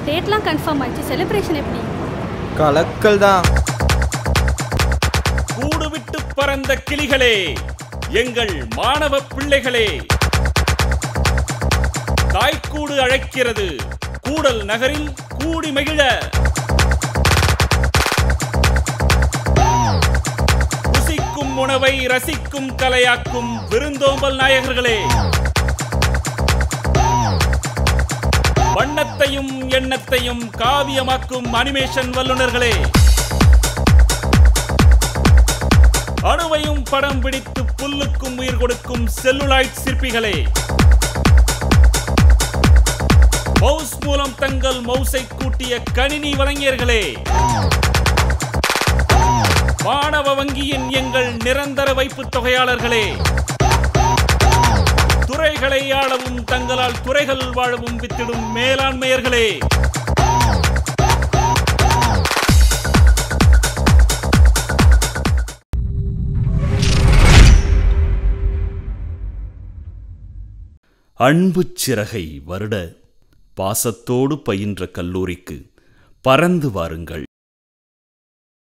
டேட்லாம் confirm ஆயிடுச்சு celebration எப்படி கலக்கல் தான் கூடு விட்டு பறந்த கிளிகளே எங்கள் மாணவ பிள்ளைகளே தாய்க்கூடு அழைக்கிறது கூடல் நகரில் கூடி மகிழ ருசிக்கும் உணவை ரசிக்கும் கலையாக்கும் விருந்தோம்பல் நாயகர்களே வண்ணத்தையும் எண்ணத்தையும் காவியமாக்கும் அனிமேஷன் வல்லுநர்களே அணுவையும் படம் பிடித்து புல்லுக்கும் உயிர் கொடுக்கும் செல்லுலாய்ட் சிற்பிகளே மவுஸ் மூலம் தங்கள் மவுஸை கூட்டிய கணினி வழங்கியர்களே மாணவ வங்கியின் எங்கள் நிரந்தர வைப்புத் தொகையாளர்களே துறைகளை ஆளவும் தங்களால் துறைகள் வாழவும் வித்திடும் மேலாண்மையர்களே அன்புச் சிறகை வருட பாசத்தோடு பயின்ற கல்லூரிக்கு பறந்து வாருங்கள்